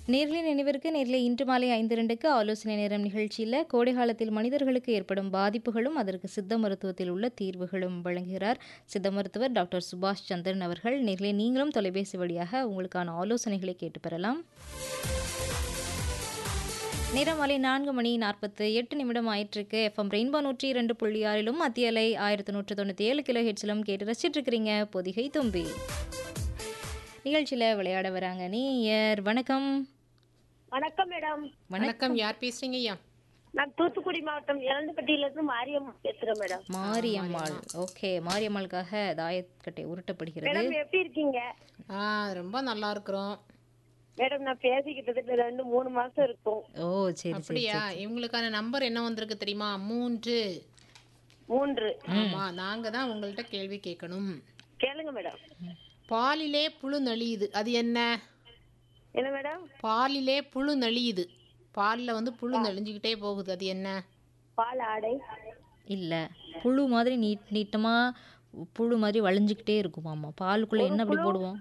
நேர்லை நினைவிற்கு நேர்லை இன்று மாலை ஐந்து இரண்டுக்கு ஆலோசனை நேரம் நிகழ்ச்சியில் கோடை காலத்தில் மனிதர்களுக்கு ஏற்படும் பாதிப்புகளும் அதற்கு சித்த மருத்துவத்தில் உள்ள தீர்வுகளும் வழங்குகிறார் சித்த மருத்துவர் டாக்டர் சுபாஷ் சந்திரன் அவர்கள் நேர்லை நீங்களும் தொலைபேசி வழியாக உங்களுக்கான ஆலோசனைகளை கேட்டு பெறலாம் நேரம் மாலை நான்கு மணி நாற்பத்து எட்டு நிமிடம் ஆயிட்டிருக்கு எஃப்எம் ரெயின்போ நூற்றி இரண்டு புள்ளி ஆறிலும் மத்திய அலை ஆயிரத்தி நூற்று தொண்ணூற்றி ஏழு கிலோ ஹெட்ஸிலும் கேட்டு ரசிச்சிட்டு இருக்கிறீங்க பொதிகை தும்பி நிகழ்ச்சியில் விளையாட வராங்க நீயர் வணக்கம் வணக்கம் மேடம் வணக்கம் யார் பேசுறீங்க ஐயா நான் தூத்துக்குடி மாவட்டம் இளந்துப்பட்டியில இருந்து மாரியம்மா பேசுறேன் மேடம் மாரியம்மாள் ஓகே மாரியம்மாளுக்காக தாயக்கட்டை உருட்டப்படுகிறது மேடம் எப்படி இருக்கீங்க ஆ ரொம்ப நல்லா இருக்கிறோம் மேடம் நான் பேசிக்கிட்டது ரெண்டு மூணு மாசம் இருக்கும் ஓ சரி சரி அப்படியா இவங்களுக்கான நம்பர் என்ன வந்திருக்கு தெரியுமா மூன்று மூன்று ஆமா நாங்க தான் உங்கள்கிட்ட கேள்வி கேட்கணும் கேளுங்க மேடம் பாலிலே புழு நலியுது அது என்ன என்ன மேடம் பாலிலே புழு நலியுது பாலில் வந்து புழு நெளிஞ்சுக்கிட்டே போகுது அது என்ன பால் ஆடை இல்லை புழு மாதிரி நீட் நீட்டமாக புழு மாதிரி வளைஞ்சிக்கிட்டே இருக்குமாம்மா பாலுக்குள்ளே என்ன அப்படி போடுவோம்